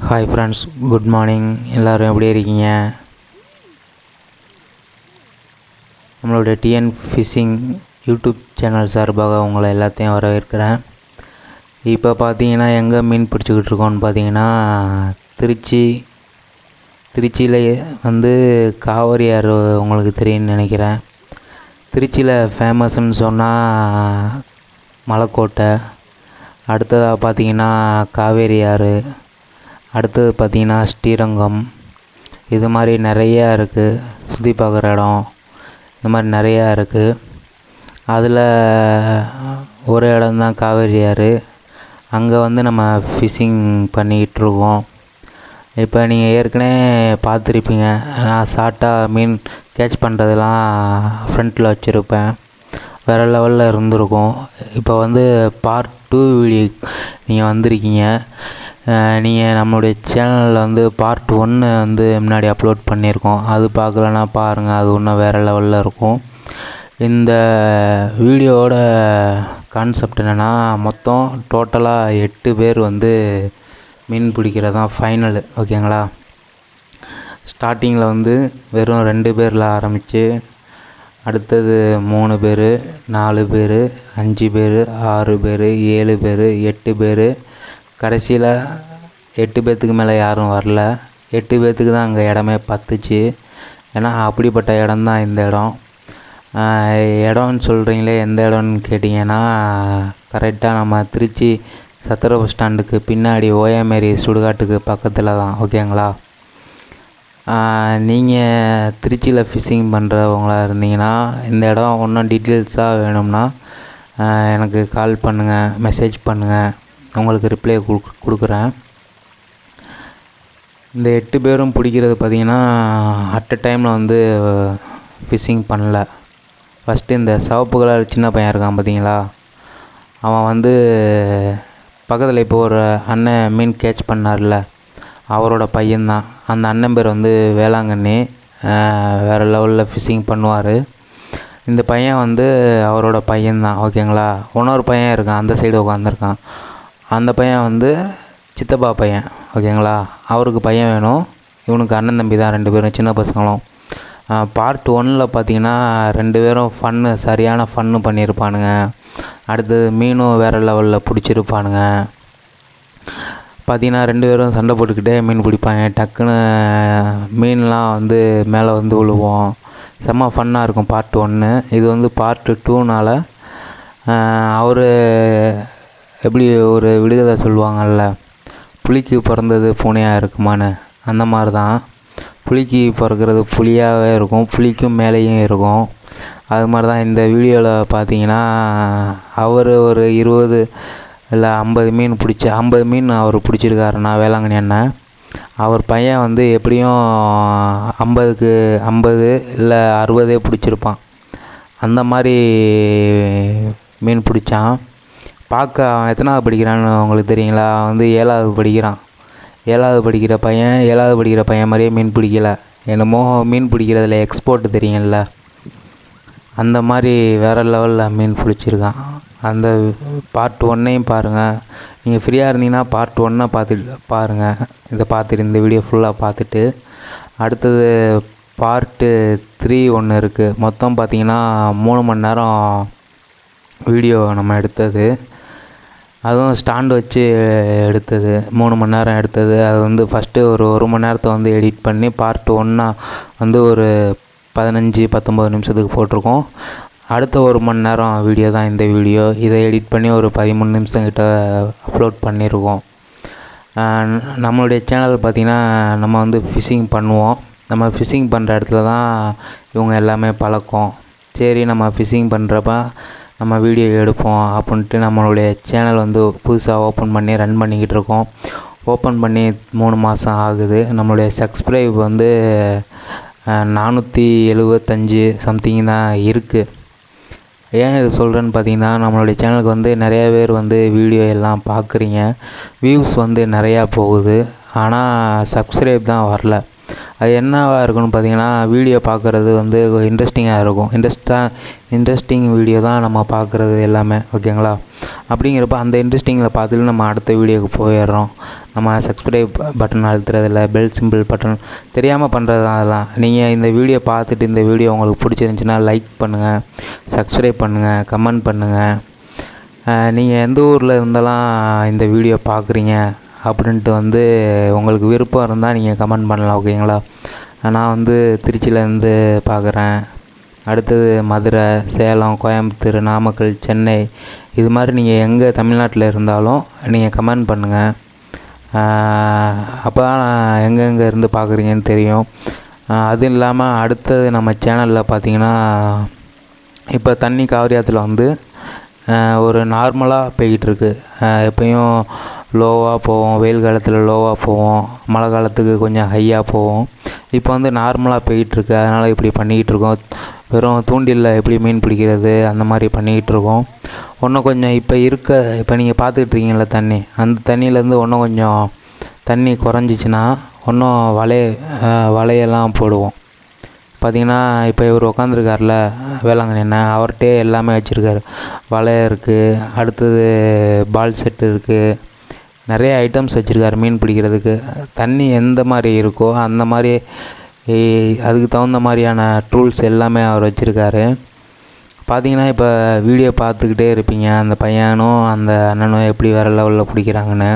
hi friends good morning எல்லோரும் எப்படி இருக்கீங்க நம்மளுடைய டிஎன் ஃபிஷிங் யூடியூப் சேனல் சார்பாக உங்களை எல்லாத்தையும் வரவேற்கிறேன் இப்போ பார்த்தீங்கன்னா எங்கே மீன் பிடிச்சிக்கிட்டு இருக்கோம்னு பார்த்தீங்கன்னா திருச்சி திருச்சியில் வந்து காவிரி ஆறு உங்களுக்கு தெரியும்னு நினைக்கிறேன் திருச்சியில் ஃபேமஸ்ன்னு சொன்னால் மலைக்கோட்டை அடுத்ததாக பார்த்தீங்கன்னா காவேரி ஆறு அடுத்தது பார்த்தீங்கன்னா ஸ்ரீரங்கம் இது மாதிரி நிறையா இருக்குது சுற்றி பார்க்குற இடம் இந்த மாதிரி நிறையா இருக்குது அதில் ஒரு இடம்தான் காவேரி ஆறு அங்கே வந்து நம்ம ஃபிஷ்ஷிங் பண்ணிக்கிட்டு இருக்கோம் இப்போ நீங்கள் ஏற்கனவே பார்த்துருப்பீங்க நான் ஷார்ட்டாக மீன் கேட்ச் பண்ணுறதெல்லாம் ஃப்ரண்ட்டில் வச்சுருப்பேன் வேறு லெவலில் இருந்திருக்கும் இப்போ வந்து பார்ட் டூ வீடியோ நீங்கள் வந்திருக்கீங்க நீங்கள் நம்மளுடைய சேனலில் வந்து பார்ட் ஒன்று வந்து முன்னாடி அப்லோட் பண்ணியிருக்கோம் அது பார்க்கலன்னா பாருங்கள் அது இன்னும் வேறு லெவலில் இருக்கும் இந்த வீடியோவோட கான்செப்ட் என்னென்னா மொத்தம் டோட்டலாக எட்டு பேர் வந்து மீன் பிடிக்கிறது தான் ஃபைனலு ஓகேங்களா ஸ்டார்டிங்கில் வந்து வெறும் ரெண்டு பேரில் ஆரம்பித்து அடுத்தது மூணு பேர் நாலு பேர் அஞ்சு பேர் ஆறு பேர் ஏழு பேர் எட்டு பேர் கடைசியில் எட்டு பேர்த்துக்கு மேலே யாரும் வரல எட்டு பேர்த்துக்கு தான் அங்கே இடமே பத்துச்சு ஏன்னா அப்படிப்பட்ட இடம்தான் இந்த இடம் இடம்னு சொல்கிறீங்களே எந்த இடம்னு கேட்டிங்கன்னா கரெக்டாக நம்ம திருச்சி சத்திர பஸ் ஸ்டாண்டுக்கு பின்னாடி ஓயாமேரி சுடுகாட்டுக்கு பக்கத்தில் தான் ஓகேங்களா நீங்கள் திருச்சியில் ஃபிஷ்ஷிங் பண்ணுறவங்களா இருந்தீங்கன்னா இந்த இடம் இன்னும் டீட்டெயில்ஸாக வேணும்னா எனக்கு கால் பண்ணுங்கள் மெசேஜ் பண்ணுங்கள் உங்களுக்கு ரிப்ளை கொடு கொடுக்குறேன் இந்த எட்டு பேரும் பிடிக்கிறது பார்த்திங்கன்னா அட் அ டைமில் வந்து ஃபிஷ்ஷிங் பண்ணல ஃபஸ்ட்டு இந்த சிவப்பு கலர் சின்ன பையன் இருக்கான் பார்த்தீங்களா அவன் வந்து பக்கத்தில் இப்போ ஒரு அண்ணன் மீன் கேட்ச் பண்ணார்ல அவரோட பையன்தான் அந்த அண்ணன் பேர் வந்து வேளாங்கண்ணி வேறு லெவலில் ஃபிஷ்ஷிங் பண்ணுவார் இந்த பையன் வந்து அவரோட பையன்தான் ஓகேங்களா இன்னொரு பையன் இருக்கான் அந்த சைடு உட்காந்துருக்கான் அந்த பையன் வந்து சித்தப்பா பையன் ஓகேங்களா அவருக்கு பையன் வேணும் இவனுக்கு அண்ணன் தம்பி தான் ரெண்டு பேரும் சின்ன பசங்களும் பார்ட் ஒன்னில் பார்த்தீங்கன்னா ரெண்டு பேரும் ஃபன்னு சரியான ஃபன்னு பண்ணியிருப்பானுங்க அடுத்தது மீனும் வேறு லெவலில் பிடிச்சிருப்பானுங்க பார்த்தீங்கன்னா ரெண்டு பேரும் சண்டை போட்டுக்கிட்டே மீன் பிடிப்பாங்க டக்குன்னு மீன்லாம் வந்து மேலே வந்து விழுவோம் செம்ம ஃபன்னாக இருக்கும் பார்ட் ஒன்று இது வந்து பார்ட்டு டூனால் அவர் எப்படி ஒரு விடுகதை சொல்லுவாங்கள்ல புலிக்கு பிறந்தது பூனையாக இருக்குமான்னு அந்த மாதிரி தான் புலிக்கு பிறக்கிறது புலியாகவே இருக்கும் புலிக்கும் மேலேயும் இருக்கும் அது மாதிரி தான் இந்த வீடியோவில் பார்த்தீங்கன்னா அவர் ஒரு இருபது இல்லை ஐம்பது மீன் பிடிச்ச ஐம்பது மீன் அவர் பிடிச்சிருக்காருண்ணா வேளாங்கண்ணி அண்ணன் அவர் பையன் வந்து எப்படியும் ஐம்பதுக்கு ஐம்பது இல்லை அறுபதே பிடிச்சிருப்பான் அந்த மாதிரி மீன் பிடிச்சான் பார்க்க அவன் எத்தனாவது படிக்கிறான்னு உங்களுக்கு தெரியுங்களா அவன் வந்து ஏழாவது படிக்கிறான் ஏழாவது படிக்கிற பையன் ஏழாவது படிக்கிற பையன் மாதிரியே மீன் பிடிக்கல என்னமோ மீன் பிடிக்கிறதுல எக்ஸ்போர்ட் தெரியுங்கள அந்த மாதிரி வேறு லெவலில் மீன் பிடிச்சிருக்கான் அந்த பார்ட் ஒன்னையும் பாருங்கள் நீங்கள் ஃப்ரீயாக இருந்தீங்கன்னா பார்ட் ஒன்னை பார்த்துட்டு பாருங்கள் இதை பார்த்துட்டு இந்த வீடியோ ஃபுல்லாக பார்த்துட்டு அடுத்தது பார்ட்டு த்ரீ ஒன்று இருக்குது மொத்தம் பார்த்திங்கன்னா மூணு மணி நேரம் வீடியோ நம்ம எடுத்தது அதுவும் ஸ்டாண்டு வச்சு எடுத்தது மூணு மணி நேரம் எடுத்தது அது வந்து ஃபஸ்ட்டு ஒரு ஒரு மணி நேரத்தை வந்து எடிட் பண்ணி பார்ட் ஒன்னாக வந்து ஒரு பதினஞ்சு பத்தொம்பது நிமிஷத்துக்கு போட்டிருக்கோம் அடுத்த ஒரு மணி நேரம் வீடியோ தான் இந்த வீடியோ இதை எடிட் பண்ணி ஒரு பதிமூணு நிமிஷம் கிட்ட அப்லோட் பண்ணியிருக்கோம் நம்மளுடைய சேனல் பார்த்திங்கன்னா நம்ம வந்து ஃபிஷ்ஷிங் பண்ணுவோம் நம்ம ஃபிஷ்ஷிங் பண்ணுற இடத்துல தான் இவங்க எல்லாமே பழக்கம் சரி நம்ம ஃபிஷ்ஷிங் பண்ணுறப்ப நம்ம வீடியோ எடுப்போம் அப்படின்ட்டு நம்மளுடைய சேனல் வந்து புதுசாக ஓப்பன் பண்ணி ரன் பண்ணிக்கிட்டு இருக்கோம் ஓப்பன் பண்ணி மூணு மாதம் ஆகுது நம்மளுடைய சப்ஸ்கிரைப் வந்து நானூற்றி எழுபத்தஞ்சி சம்திங் தான் இருக்குது ஏன் இது சொல்கிறேன்னு பார்த்தீங்கன்னா நம்மளுடைய சேனலுக்கு வந்து நிறையா பேர் வந்து வீடியோ எல்லாம் பார்க்குறீங்க வியூஸ் வந்து நிறையா போகுது ஆனால் சப்ஸ்கிரைப் தான் வரல அது என்னவாக இருக்குன்னு பார்த்தீங்கன்னா வீடியோ பார்க்குறது வந்து இன்ட்ரெஸ்டிங்காக இருக்கும் இன்ட்ரெஸ்ட்டாக இன்ட்ரெஸ்டிங் வீடியோ தான் நம்ம பார்க்குறது எல்லாமே ஓகேங்களா அப்படிங்கிறப்ப அந்த இன்ட்ரெஸ்டிங்கில் பார்த்துட்டு நம்ம அடுத்த வீடியோக்கு போயிடுறோம் நம்ம சப்ஸ்கிரைப் பட்டன் அழுத்துறதில்ல பெல் சிம்பிள் பட்டன் தெரியாமல் பண்ணுறது தான் அதெல்லாம் நீங்கள் இந்த வீடியோ பார்த்துட்டு இந்த வீடியோ உங்களுக்கு பிடிச்சிருந்துச்சின்னா லைக் பண்ணுங்கள் சப்ஸ்கிரைப் பண்ணுங்கள் கமெண்ட் பண்ணுங்கள் நீங்கள் எந்த ஊரில் இருந்தெல்லாம் இந்த வீடியோ பார்க்குறீங்க அப்படின்ட்டு வந்து உங்களுக்கு விருப்பம் இருந்தால் நீங்கள் கமெண்ட் பண்ணலாம் ஓகேங்களா நான் வந்து திருச்சியிலேருந்து பார்க்குறேன் அடுத்தது மதுரை சேலம் கோயம்புத்தூர் நாமக்கல் சென்னை இது மாதிரி நீங்கள் எங்கே தமிழ்நாட்டில் இருந்தாலும் நீங்கள் கமெண்ட் பண்ணுங்கள் அப்போ தான் நான் எங்கெங்கே இருந்து பார்க்குறீங்கன்னு தெரியும் அதுவும் இல்லாமல் அடுத்தது நம்ம சேனலில் பார்த்தீங்கன்னா இப்போ தண்ணி காவிரி ஆற்றுல வந்து ஒரு நார்மலாக போய்கிட்டுருக்கு எப்பயும் லோவாக போவோம் வெயில் காலத்தில் லோவாக போவோம் மழை காலத்துக்கு கொஞ்சம் ஹையாக போவோம் இப்போ வந்து நார்மலாக போய்கிட்டுருக்கு அதனால் இப்படி பண்ணிக்கிட்டு இருக்கோம் வெறும் தூண்டிலில் எப்படி மீன் பிடிக்கிறது அந்த மாதிரி பண்ணிக்கிட்டு இருக்கோம் இன்னும் கொஞ்சம் இப்போ இருக்க இப்போ நீங்கள் பார்த்துக்கிட்டு இருக்கீங்கள தண்ணி அந்த தண்ணியிலேருந்து இன்னும் கொஞ்சம் தண்ணி குறைஞ்சிச்சின்னா இன்னும் வலைய வலையெல்லாம் போடுவோம் பார்த்திங்கன்னா இப்போ இவர் உக்காந்துருக்கார்ல வேளாங்கண்ணி அண்ணன் அவர்கிட்டே எல்லாமே வச்சுருக்காரு வலை இருக்குது அடுத்தது பால் செட்டு இருக்குது நிறைய ஐட்டம்ஸ் வச்சுருக்காரு மீன் பிடிக்கிறதுக்கு தண்ணி எந்த மாதிரி இருக்கோ அந்த மாதிரி அதுக்கு தகுந்த மாதிரியான டூல்ஸ் எல்லாமே அவர் வச்சுருக்காரு பார்த்தீங்கன்னா இப்போ வீடியோ பார்த்துக்கிட்டே இருப்பீங்க அந்த பையனும் அந்த அண்ணனும் எப்படி வேறு லெவலில் பிடிக்கிறாங்கன்னு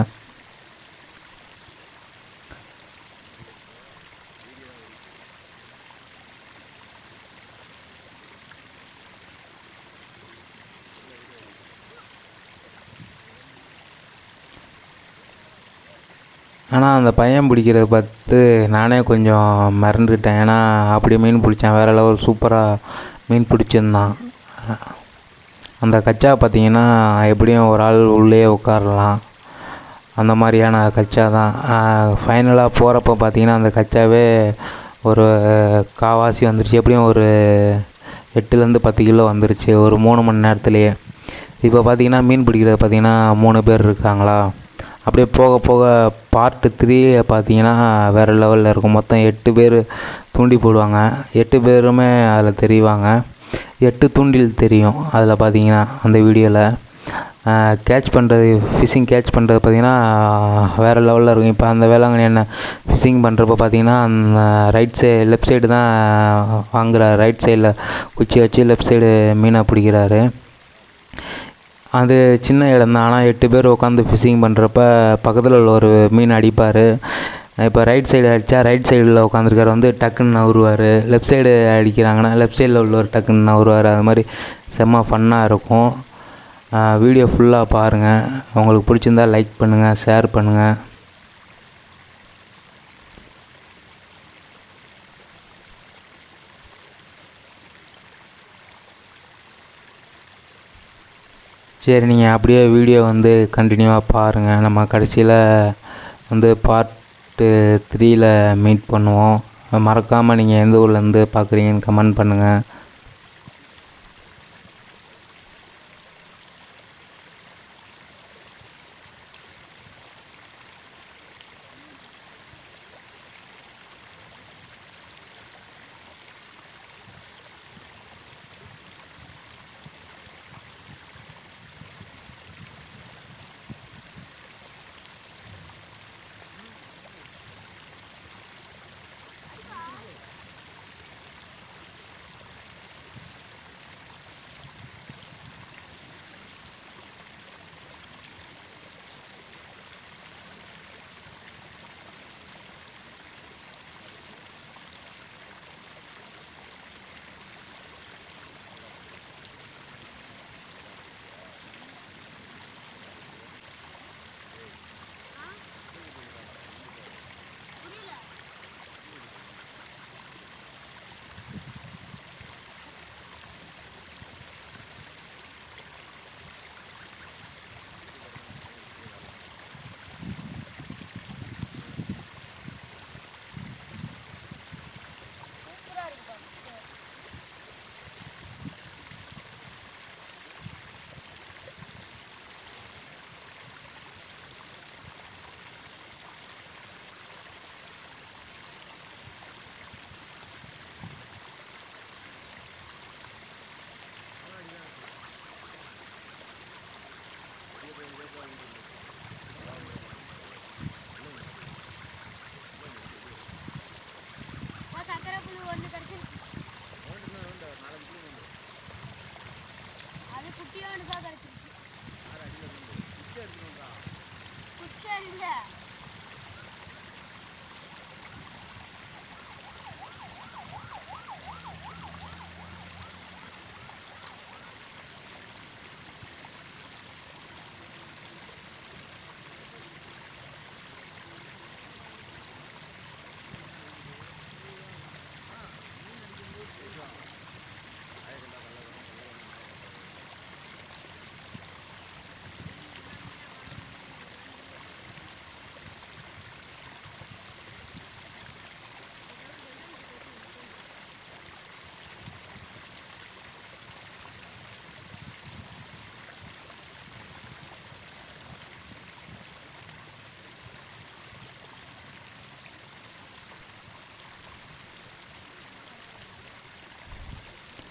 ஆனால் அந்த பையன் பிடிக்கிறத பார்த்து நானே கொஞ்சம் மறந்துட்டேன் ஏன்னா அப்படி மீன் பிடிச்சான் வேறு லெவல் சூப்பராக மீன் பிடிச்சிருந்தான் அந்த கச்சா பார்த்திங்கன்னா எப்படியும் ஒரு ஆள் உள்ளே உட்காரலாம் அந்த மாதிரியான கச்சா தான் ஃபைனலாக போகிறப்ப பார்த்திங்கன்னா அந்த கச்சாவே ஒரு காவாசி வந்துருச்சு எப்படியும் ஒரு எட்டுலேருந்து பத்து கிலோ வந்துருச்சு ஒரு மூணு மணி நேரத்துலேயே இப்போ பார்த்திங்கன்னா மீன் பிடிக்கிறது பார்த்திங்கன்னா மூணு பேர் இருக்காங்களா அப்படியே போக போக பார்ட்டு த்ரீ பார்த்தீங்கன்னா வேறு லெவலில் இருக்கும் மொத்தம் எட்டு பேர் தூண்டி போடுவாங்க எட்டு பேருமே அதில் தெரிவாங்க எட்டு தூண்டில் தெரியும் அதில் பார்த்தீங்கன்னா அந்த வீடியோவில் கேட்ச் பண்ணுறது ஃபிஷ்ஷிங் கேட்ச் பண்ணுறது பார்த்திங்கன்னா வேறு லெவலில் இருக்கும் இப்போ அந்த வேளாங்கண்ணி என்ன ஃபிஷ்ஷிங் பண்ணுறப்ப பார்த்திங்கன்னா அந்த ரைட் சைடு லெஃப்ட் சைடு தான் வாங்குறாரு ரைட் சைடில் குச்சி வச்சு லெஃப்ட் சைடு மீனை பிடிக்கிறாரு அது சின்ன இடம் தான் ஆனால் எட்டு பேர் உட்காந்து ஃபிஷ்ஷிங் பண்ணுறப்ப பக்கத்தில் உள்ள ஒரு மீன் அடிப்பார் இப்போ ரைட் சைடு அடித்தா ரைட் சைடில் உட்காந்துருக்காரு வந்து டக்குன்னு நவுருவார் லெஃப்ட் சைடு அடிக்கிறாங்கன்னா லெஃப்ட் சைடில் உள்ளவர் டக்குன்னு நவுருவார் அது மாதிரி செம்ம ஃபன்னாக இருக்கும் வீடியோ ஃபுல்லாக பாருங்கள் உங்களுக்கு பிடிச்சிருந்தா லைக் பண்ணுங்கள் ஷேர் பண்ணுங்கள் சரி நீங்கள் அப்படியே வீடியோ வந்து கண்டினியூவாக பாருங்கள் நம்ம கடைசியில் வந்து பார்ட்டு த்ரீயில் மீட் பண்ணுவோம் மறக்காமல் நீங்கள் எந்த ஊர்லேருந்து பார்க்குறீங்கன்னு கமெண்ட் பண்ணுங்கள்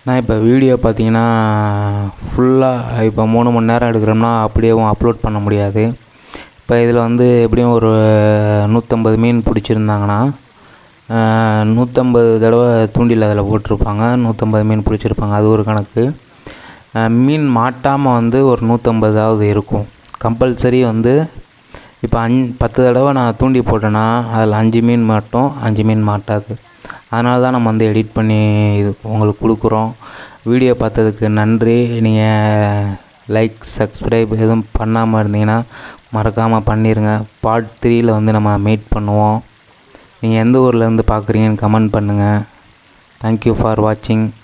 நான் இப்போ வீடியோ பார்த்தீங்கன்னா ஃபுல்லாக இப்போ மூணு மணி நேரம் எடுக்கிறோம்னா அப்படியேவும் அப்லோட் பண்ண முடியாது இப்போ இதில் வந்து எப்படியும் ஒரு நூற்றம்பது மீன் பிடிச்சிருந்தாங்கன்னா நூற்றம்பது தடவை தூண்டில் அதில் போட்டிருப்பாங்க நூற்றம்பது மீன் பிடிச்சிருப்பாங்க அது ஒரு கணக்கு அஹ் மீன் மாட்டாமல் வந்து ஒரு நூற்றம்பதாவது இருக்கும் கம்பல்சரி வந்து இப்போ அஞ் பத்து தடவை நான் தூண்டி போட்டேன்னா அதில் அஞ்சு மீன் மாட்டும் அஞ்சு மீன் மாட்டாது அதனால தான் நம்ம வந்து எடிட் பண்ணி இது உங்களுக்கு கொடுக்குறோம் வீடியோ பார்த்ததுக்கு நன்றி நீங்கள் லைக் சப்ஸ்கிரைப் எதுவும் பண்ணாமல் இருந்தீங்கன்னா மறக்காமல் பண்ணிடுங்க பார்ட் த்ரீயில் வந்து நம்ம மீட் பண்ணுவோம் நீங்கள் எந்த ஊர்லேருந்து பார்க்குறீங்கன்னு கமெண்ட் பண்ணுங்கள் தேங்க்யூ ஃபார் வாட்சிங்